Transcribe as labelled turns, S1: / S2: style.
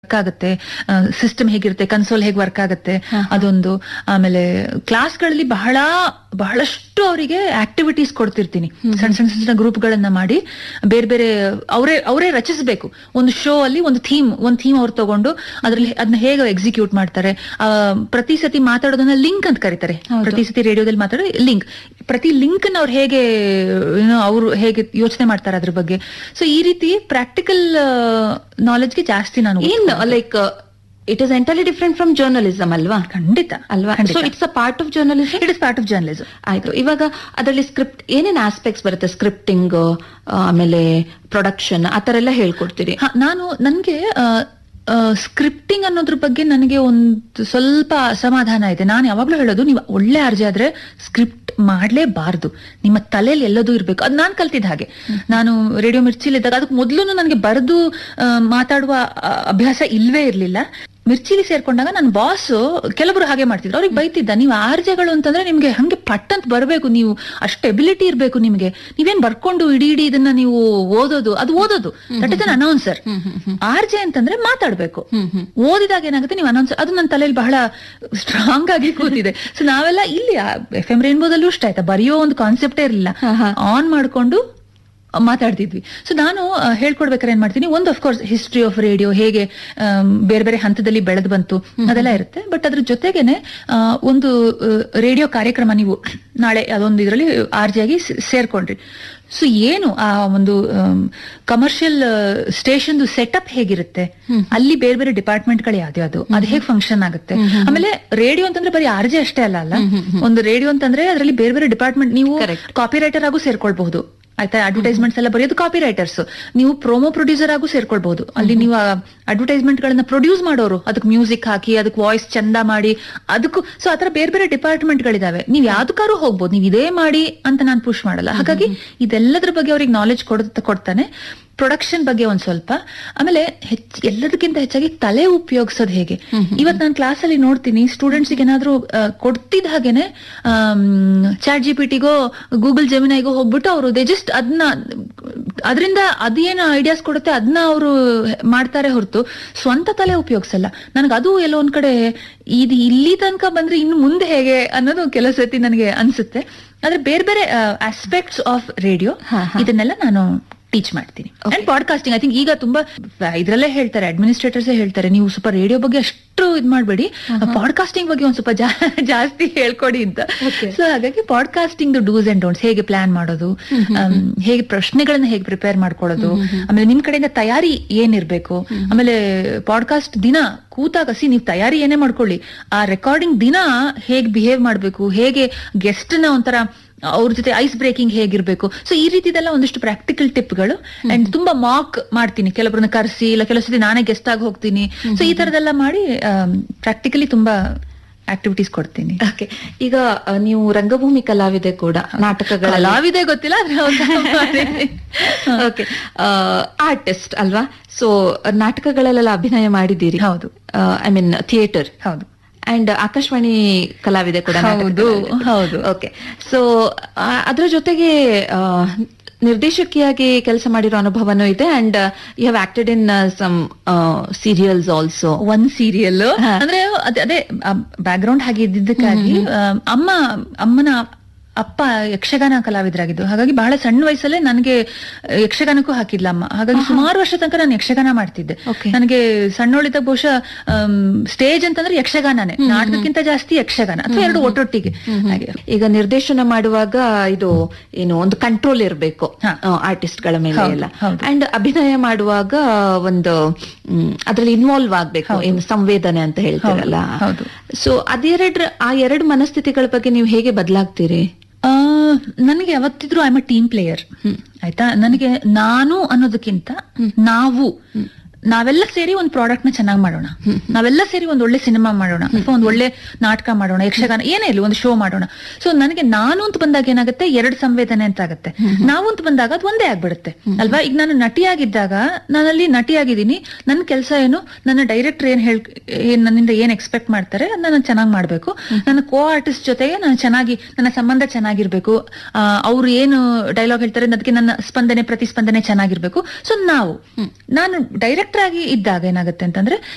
S1: Work ಆಗುತ್ತೆ system ಹೇಗಿರುತ್ತೆ console ಹೇಗೆ ವರ್ಕ್ ಆಗುತ್ತೆ ಅದೊಂದು ಆಮೇಲೆ ಕ್ಲಾಸ್ಗಳಲ್ಲಿ ಬಹಳ ಬಹಳಷ್ಟು ಅವರಿಗೆ ಆಕ್ಟಿವಿಟೀಸ್ ಕೊಡ್ತಿರ್ತೀನಿ ಸಣ್ಣ ಸಣ್ಣ ಸಣ್ಣ ಗ್ರೂಪ್ಗಳನ್ನ ಮಾಡಿ ಬೇರೆ ಬೇರೆ ಅವರೇ ಅವರೇ ರಚಿಸಬೇಕು ಒಂದು ಶೋ ಅಲ್ಲಿ ಒಂದು ಥೀಮ್ ಒಂದು ಥೀಮ್ ಅವ್ರು ತಗೊಂಡು ಅದ್ರಲ್ಲಿ ಅದನ್ನ ಹೇಗೆ ಎಕ್ಸಿಕ್ಯೂಟ್ ಮಾಡ್ತಾರೆ ಆ, ಪ್ರತಿ ಸತಿ ಮಾತಾಡೋದನ್ನ ಲಿಂಕ್ ಅಂತ ಕರೀತಾರೆ ಪ್ರತಿ ಸತಿ ರೇಡಿಯೋದಲ್ಲಿ ಮಾತಾಡೋ ಲಿಂಕ್ ಪ್ರತಿ ಲಿಂಕ್ ಅವ್ರು ಹೇಗೆ ಅವರು ಹೇಗೆ ಯೋಚನೆ ಮಾಡ್ತಾರೆ ಅದ್ರ ಬಗ್ಗೆ ಸೊ ಈ ರೀತಿ ಪ್ರಾಕ್ಟಿಕಲ್ ನಾಲೆಜ್ಗೆ ಜಾಸ್ತಿ ನಾನು
S2: ಏನ್ like it is entirely different from journalism ಅಲ್ವಾ
S1: ಖಂಡಿತ
S2: ಅಲ್ವಾ so it's a part of journalism
S1: it is part of journalism
S2: ಆಯ್ತು ಇವಾಗ ಅದರಲ್ಲಿ ಸ್ಕ್ರಿಪ್ಟ್ ಏನೇನ್ ಆಸ್ಪೆಕ್ಟ್ಸ್ ಬರುತ್ತೆ ಸ್ಕ್ರಿಪ್ಟಿಂಗ್ ಆಮೇಲೆ ಪ್ರೊಡಕ್ಷನ್ ಆತರ ಎಲ್ಲ ಹೇಳ್ಕೊಡ್ತೀರಿ
S1: ಹ, ನಾನು ನನಗೆ ಸ್ಕ್ರಿಪ್ಟಿಂಗ್ ಅನ್ನೋದ್ರ ಬಗ್ಗೆ ನನಗೆ ಒಂದು ಸ್ವಲ್ಪ ಅಸಮಾಧಾನ ಇದೆ ನಾನು ಯಾವಾಗ್ಲೂ ಹೇಳೋದು ನೀವು ಒಳ್ಳೆ ಅರ್ಜಿ ಆದ್ರೆ ಸ್ಕ್ರಿಪ್ಟ್ ಮಾಡ್ಲೇಬಾರ್ದು ನಿಮ್ಮ ತಲೆಯಲ್ಲಿ ಎಲ್ಲದೂ ಇರ್ಬೇಕು ಅದು ನಾನು ಕಲ್ತಿದ್ದ ಹಾಗೆ ನಾನು ರೇಡಿಯೋ ಮಿರ್ಚಿಲಿದ್ದಾಗ ಅದಕ್ಕೆ ಮೊದಲು ನನಗೆ ಬರೆದು ಮಾತಾಡುವ ಆ, ಅಭ್ಯಾಸ ಇಲ್ವೇ ಇರ್ಲಿಲ್ಲ ಮಿರ್ಚಿಲಿ ಸೇರ್ಕೊಂಡಾಗ ನನ್ನ ಬಾಸ್ ಕೆಲವರು ಹಾಗೆ ಮಾಡ್ತಿದ್ರು ಅವ್ರಿಗೆ ಬೈತಿದ್ದ ನೀವು ಆರ್ಜೆಗಳು ಅಂತಂದ್ರೆ ನಿಮ್ಗೆ ಹಂಗೆ ಪಟ್ ಅಂತ ಬರಬೇಕು ನೀವು ಅಷ್ಟು ಎಬಿಲಿಟಿ ಇರಬೇಕು ನಿಮ್ಗೆ ನೀವೇನ್ ಬರ್ಕೊಂಡು ಇಡೀ ಇಡೀ ಇದನ್ನ ನೀವು ಓದೋದು ಅದು ಓದೋದು that is an announcer RJ ಅಂತಂದ್ರೆ ಮಾತಾಡ್ಬೇಕು ಓದಿದಾಗ ಏನಾಗುತ್ತೆ ನೀವು ಅನೌನ್ಸರ್ ಅದು ನನ್ನ ತಲೆಯಲ್ಲಿ ಬಹಳ ಸ್ಟ್ರಾಂಗ್ ಆಗಿ ಕೂತಿದೆ ಸೊ ನಾವೆಲ್ಲ ಇಲ್ಲಿ ಎಫ್ ಎಂ ರೇನ್ಬೋದಲ್ಲೂ ಇಷ್ಟ ಆಯ್ತಾ ಬರೆಯೋ ಒಂದು ಕಾನ್ಸೆಪ್ಟೇ ಇರಲಿಲ್ಲ ಆನ್ ಮಾಡ್ಕೊಂಡು ಮಾತಾಡ್ತಿದ್ವಿ ಸೊ ನಾನು ಆ, ಹೇಳ್ಕೊಡ್ಬೇಕಾದ್ರೆ ಏನ್ ಮಾಡ್ತೀನಿ ಒಂದು course history of radio um ಆಮ್, ಬೇರೆ ಬೇರೆ ಹಂತದಲ್ಲಿ ಬೆಳೆದು ಬಂತು ಅದೆಲ್ಲ ಇರುತ್ತೆ ಬಟ್ ಅದ್ರ ಜೊತೆಗೇನೆ ಆ, ಒಂದು ರೇಡಿಯೋ ಕಾರ್ಯಕ್ರಮ ನೀವು ನಾಳೆ ಅದೊಂದು ಇದರಲ್ಲಿ ಆರ್ಜಿಯಾಗಿ ಸೇರ್ಕೊಂಡ್ರಿ ಸೊ ಏನು ಆ ಒಂದು ಕಮರ್ಷಿಯಲ್ ಸ್ಟೇಷನ್ ಸೆಟಪ್ ಹೇಗಿರುತ್ತೆ ಅಲ್ಲಿ ಬೇರೆ ಬೇರೆ ಡಿಪಾರ್ಟ್ಮೆಂಟ್ಗಳು ಯಾವ್ದು ಅದು ಹೇಗೆ ಫಂಕ್ಷನ್ ಆಗುತ್ತೆ ಆಮೇಲೆ ರೇಡಿಯೋ ಅಂತಂದ್ರೆ ಬರೀ ಆರ್ಜೆ ಅಷ್ಟೇ ಅಲ್ಲ ಅಲ್ಲ ಒಂದು ರೇಡಿಯೋ ಅಂತಂದ್ರೆ ಅದರಲ್ಲಿ ಬೇರೆ ಬೇರೆ ಡಿಪಾರ್ಟ್ಮೆಂಟ್ ನೀವು ಕಾಪಿ ರೈಟರ್ ಆಗು ಸೇರ್ಕೊಳ್ಬಹುದು ಆಯ್ತಾ ಅಡ್ವರ್ಟೈಸ್ಮೆಂಟ್ಸ್ ಎಲ್ಲ ಬರೆಯೋದು ಕಾಪಿ ರೈಟರ್ಸ್ ನೀವು ಪ್ರೋಮೋ ಪ್ರೊಡ್ಯೂಸರ್ ಆಗು ಸೇರ್ಕೊಳ್ಬಹುದು ಅಲ್ಲಿ ನೀವು ಅಡ್ವರ್ಟೈಸ್ಮೆಂಟ್ ಗಳನ್ನ ಪ್ರೊಡ್ಯೂಸ್ ಮಾಡೋರು ಅದಕ್ಕೆ ಮ್ಯೂಸಿಕ್ ಹಾಕಿ ಅದಕ್ಕೆ ವಾಯ್ಸ್ ಚಂದ ಮಾಡಿ ಅದಕ್ಕೂ ಸೊ ಆತರ ಬೇರೆ ಬೇರೆ ಡಿಪಾರ್ಟ್ಮೆಂಟ್ ಗಳಿದಾವೆ ನೀವು ಯಾವ್ದಕ್ಕಾರು ಹೋಗ್ಬೋದು ನೀವು ಇದೇ ಮಾಡಿ ಅಂತ ನಾನು ಪುಷ್ ಮಾಡಲ್ಲ ಹಾಗಾಗಿ ಇದೆಲ್ಲದ್ರ ಬಗ್ಗೆ ಅವ್ರಿಗೆ ನಾಲೆಜ್ ಕೊಡ ಕೊಡ್ತಾನೆ ಪ್ರೊಡಕ್ಷನ್ ಬಗ್ಗೆ ಒಂದ್ ಸ್ವಲ್ಪ ಆಮೇಲೆ ಹೆಚ್ಚ್ ಎಲ್ಲದಕ್ಕಿಂತ ಹೆಚ್ಚಾಗಿ ತಲೆ ಉಪಯೋಗಿಸೋದು ಹೇಗೆ ಇವತ್ ನಾನು ಕ್ಲಾಸ್ ಅಲ್ಲಿ ನೋಡ್ತೀನಿ ಸ್ಟೂಡೆಂಟ್ಸ್ ಏನಾದ್ರೂ ಆ, ಕೊಡ್ತಿದ್ದ ಹಾಗೇನೆ ಚಾಟ್ ಜಿ ಪಿ ಟಿಗೋ ಗೂಗಲ್ ಜಮಿನೈಗೋ ಹೋಗ್ಬಿಟ್ಟು ಅವರು ದೇ ಜಸ್ಟ್ ಅದನ್ನ ಅದರಿಂದ ಅದೇನು ಐಡಿಯಾಸ್ ಕೊಡುತ್ತೆ ಅದನ್ನ ಅವರು ಮಾಡ್ತಾರೆ ಹೊರತು ಸ್ವಂತ ತಲೆ ಉಪಯೋಗಿಸಲ್ಲ ನನಗೆ ಅದು ಎಲ್ಲೋ ಒಂದ್ ಕಡೆ ಇದು ಇಲ್ಲಿ ತನಕ ಬಂದ್ರೆ ಇನ್ನು ಮುಂದೆ ಹೇಗೆ ಅನ್ನೋದು ಕೆಲವು ಸತಿ ನನಗೆ ಅನ್ಸುತ್ತೆ ಆದ್ರೆ ಬೇರೆ ಬೇರೆ ಆಸ್ಪೆಕ್ಟ್ಸ್ ಆಫ್ ರೇಡಿಯೋ ಇದನ್ನೆಲ್ಲ ನಾನು ಟೀಚ್ ಮಾಡ್ತೀನಿ ಅಂಡ್ ಪಾಡ್ಕಾಸ್ಟಿಂಗ್ ಐ ಥಿಂಕ್ ಈಗ ತುಂಬಾ ಇದ್ರಲ್ಲೇ ಹೇಳ್ತಾರೆ ಅಡ್ಮಿನಿಸ್ಟ್ರೇಟರ್ಸ್ ಹೇಳ್ತಾರೆ ನೀವು ಸ್ವಲ್ಪ ರೇಡಿಯೋ ಬಗ್ಗೆ ಅಷ್ಟು ಇದ್ ಮಾಡ್ಬೇಡಿ ಪಾಡ್ಕಾಸ್ಟಿಂಗ್ ಬಗ್ಗೆ ಒಂದ್ ಸ್ವಲ್ಪ ಜಾ- ಜಾಸ್ತಿ ಹೇಳ್ಕೊಡಿ ಅಂತ ಸೊ ಹಾಗಾಗಿ ಪಾಡ್ಕಾಸ್ಟಿಂಗ್ ಡೂಸ್ ಅಂಡ್ ಡೋಂಟ್ಸ್ ಹೇಗೆ ಪ್ಲಾನ್ ಮಾಡೋದು ಆಮ್, ಹೇಗೆ ಪ್ರಶ್ನೆಗಳನ್ನ ಹೇಗೆ ಪ್ರಿಪೇರ್ ಮಾಡ್ಕೊಳ್ಳೋದು ಆಮೇಲೆ ನಿಮ್ ಕಡೆಯಿಂದ ತಯಾರಿ ಏನಿರ್ಬೇಕು ಆಮೇಲೆ ಪಾಡ್ಕಾಸ್ಟ್ ದಿನ ಕೂತಾಗ ಸಿ ನೀವು ತಯಾರಿ ಏನೇ ಮಾಡ್ಕೊಳ್ಳಿ ಆ ರೆಕಾರ್ಡಿಂಗ್ ದಿನ ಹೇಗ್ ಬಿಹೇವ್ ಮಾಡ್ಬೇಕು ಹೇಗೆ ಗೆಸ್ಟ್ ನ ಒಂಥರ ಅವ್ರ ಜೊತೆ ಐಸ್ ಬ್ರೇಕಿಂಗ್ ಹೇಗಿರ್ಬೇಕು ಸೊ ಈ ರೀತಿದೆಲ್ಲ ಒಂದಿಷ್ಟು ಪ್ರಾಕ್ಟಿಕಲ್ ಟಿಪ್ಗಳು ಅಂಡ್ ತುಂಬಾ ಮಾಕ್ ಮಾಡ್ತೀನಿ ಕೆಲವರನ್ನ ಕರೆಸಿ ಇಲ್ಲ ಕೆಲವು ಸತಿ ನಾನೇ ಗೆಸ್ಟ್ ಆಗಿ ಹೋಗ್ತೀನಿ ಸೊ ಈ ತರದೆಲ್ಲ ಮಾಡಿ ಪ್ರಾಕ್ಟಿಕಲಿ ತುಂಬಾ ಆಕ್ಟಿವಿಟೀಸ್ ಕೊಡ್ತೀನಿ
S2: ಓಕೆ ಈಗ ಆ, ನೀವು ರಂಗಭೂಮಿ ಕಲಾವಿದೆ ಕೂಡ ನಾಟಕಗಳ
S1: ಕಲಾವಿದೆ ಗೊತ್ತಿಲ್ಲ ಆದ್ರೆ ಹೌದು ಮಾಡಿದ್ದೀನಿ.
S2: ಓಕೆ ಆರ್ಟಿಸ್ಟ್ ಅಲ್ವಾ ಸೊ ನಾಟಕಗಳಲ್ಲೆಲ್ಲ ಅಭಿನಯ ಮಾಡಿದ್ದೀರಿ
S1: ಹೌದು
S2: ಐ ಮೀನ್ ಥಿಯೇಟರ್
S1: ಹೌದು
S2: ಅಂಡ್ ಆಕಾಶವಾಣಿ ಕಲಾವಿದೆ ಕೂಡ
S1: ಹೌದು, ಹೌದು.
S2: ಓಕೆ ಸೊ ಅದ್ರ ಜೊತೆಗೆ ಆ, ನಿರ್ದೇಶಕಿಯಾಗಿ ಕೆಲಸ ಮಾಡಿರೋ ಅನುಭವನೂ ಇದೆ and you have acted in some serials also
S1: ಒಂದ್ ಸೀರಿಯಲ್ ಅಂದ್ರೆ ಅದೇ ಅದೇ ಬ್ಯಾಕ್ ಗ್ರೌಂಡ್ ಹಾಗೆ ಇದ್ದಿದ್ದಕ್ಕಾಗಿ ಆ, ಅಮ್ಮ ಅಮ್ಮನ ಅಪ್ಪ ಯಕ್ಷಗಾನ ಕಲಾವಿದರಾಗಿದ್ದು ಹಾಗಾಗಿ ಬಹಳ ಸಣ್ಣ ವಯಸ್ಸಲ್ಲೇ ನನಗೆ ಯಕ್ಷಗಾನಕ್ಕೂ ಹಾಕಿದ್ಲ ಅಮ್ಮ ಹಾಗಾಗಿ ಸುಮಾರು ವರ್ಷ ತನಕ ನಾನು ಯಕ್ಷಗಾನ ಮಾಡ್ತಿದ್ದೆ
S2: Okay.
S1: ನನಗೆ ಸಣ್ಣೋಳಿದ್ದಾಗ ಬಹುಶಃ ಸ್ಟೇಜ್ ಅಂತಂದ್ರೆ ಯಕ್ಷಗಾನನೇ ನಾಟಕಕ್ಕಿಂತ ಜಾಸ್ತಿ ಯಕ್ಷಗಾನ ಅಥವಾ ಎರಡು ಒಟ್ಟೊಟ್ಟಿಗೆ ಹಾಗೆ
S2: ಈಗ ನಿರ್ದೇಶನ ಮಾಡುವಾಗ ಇದು ಏನು ಒಂದು ಕಂಟ್ರೋಲ್ ಇರಬೇಕು
S1: ಹಾ.
S2: ಆರ್ಟಿಸ್ಟ್ ಗಳ ಮೇಲೆ
S1: ಹೌದು,
S2: ಎಲ್ಲ
S1: ಹೌದು.
S2: ಅಂಡ್ ಅಭಿನಯ ಮಾಡುವಾಗ ಒಂದು ಅದರಲ್ಲಿ ಇನ್ವಾಲ್ವ್ ಆಗ್ಬೇಕು ಏನು ಸಂವೇದನೆ ಅಂತ ಹೇಳ್ತೀರಲ್ಲ
S1: ಹೌದು.
S2: ಸೊ ಅದೆರಡ್ ಆ ಎರಡು ಮನಸ್ಥಿತಿಗಳ ಬಗ್ಗೆ ನೀವು ಹೇಗೆ ಬದಲಾಗ್ತೀರಿ
S1: ಆ, ನನಗೆ ಯಾವತ್ತಿದ್ರು ಐ ಎ ಟೀಮ್ ಪ್ಲೇಯರ್ ಆಯ್ತಾ ನನಗೆ ನಾನು ಅನ್ನೋದಕ್ಕಿಂತ ನಾವು ನಾವೆಲ್ಲ ಸೇರಿ ಒಂದು ಪ್ರಾಡಕ್ಟ್ ನ ಚೆನ್ನಾಗಿ ಮಾಡೋಣ ನಾವೆಲ್ಲ ಸೇರಿ ಒಂದ್ ಒಳ್ಳೆ ಸಿನಿಮಾ ಮಾಡೋಣ ಅಥವಾ ಒಂದ್ ಒಳ್ಳೆ ನಾಟಕ ಮಾಡೋಣ ಯಕ್ಷಗಾನ ಏನೇ ಇಲ್ಲ ಒಂದು ಶೋ ಮಾಡೋಣ ಸೊ ನನಗೆ ನಾನು ಅಂತ ಬಂದಾಗ ಏನಾಗುತ್ತೆ ಎರಡು ಸಂವೇದನೆ ಅಂತ ಆಗುತ್ತೆ ನಾವು ಅಂತ ಬಂದಾಗ ಅದು ಒಂದೇ ಆಗ್ಬಿಡುತ್ತೆ ಅಲ್ವಾ ಈಗ ನಾನು ನಟಿಯಾಗಿದ್ದಾಗ ನಾನಲ್ಲಿ ನಟಿಯಾಗಿದ್ದೀನಿ ನನ್ನ ಕೆಲಸ ಏನು ನನ್ನ ಡೈರೆಕ್ಟರ್ ಏನ್ ಹೇಳ್ ಏನ್ ನನ್ನಿಂದ ಏನ್ ಎಕ್ಸ್ಪೆಕ್ಟ್ ಮಾಡ್ತಾರೆ ಅದನ್ನ ನಾನು ಚೆನ್ನಾಗಿ ಮಾಡ್ಬೇಕು ನನ್ನ ಕೋ ಆರ್ಟಿಸ್ಟ್ ಜೊತೆಗೆ ನಾನು ಚೆನ್ನಾಗಿ ನನ್ನ ಸಂಬಂಧ ಚೆನ್ನಾಗಿರ್ಬೇಕು ಅವ್ರು ಏನು ಡೈಲಾಗ್ ಹೇಳ್ತಾರೆ ಅದಕ್ಕೆ ನನ್ನ ಸ್ಪಂದನೆ ಪ್ರತಿಸ್ಪಂದನೆ ಚೆನ್ನಾಗಿರ್ಬೇಕು ಸೊ ನಾವು ನಾನು ಡೈರೆಕ್ಟರ್ ಆಗಿ ಇದ್ದಾಗ ಏನಾಗುತ್ತೆ ಅಂತಂದ್ರೆ